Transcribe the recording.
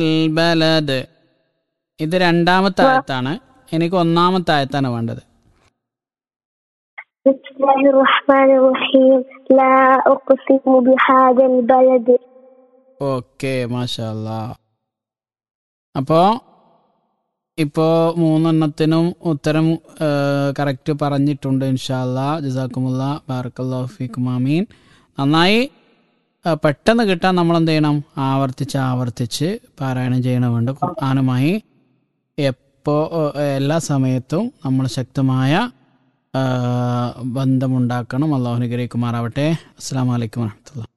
ബലദ് ഇത് രണ്ടാമത്തെ ആയത്താണ് എനിക്ക് ഒന്നാമത്തെ ആയത്താണ് വേണ്ടത് بسم الله الرحمن الرحيم لا أقسم بهذا البلد ഓക്കെ മാഷല്ല അപ്പോൾ ഇപ്പോൾ മൂന്നെണ്ണത്തിനും ഉത്തരം കറക്റ്റ് പറഞ്ഞിട്ടുണ്ട് ഇൻഷാല്ല ജസാക്കുമുല്ല ബാറക്കല്ലാ ഫീക്കും ആമീൻ നന്നായി ആ, പെട്ടെന്ന് കിട്ടാൻ നമ്മൾ എന്ത് ചെയ്യണം ആവർത്തിച്ച് ആവർത്തിച്ച് പാരായണം ചെയ്യണമുണ്ട് ഖുർആാനുമായി എപ്പോൾ എല്ലാ സമയത്തും നമ്മൾ ശക്തമായ ആ, ബന്ധമുണ്ടാക്കണം അള്ളാഹു അനുഗ്രഹിക്കുമാറാവട്ടെ അസ്സാം വലൈക്കും വാഹമത്തുള്ള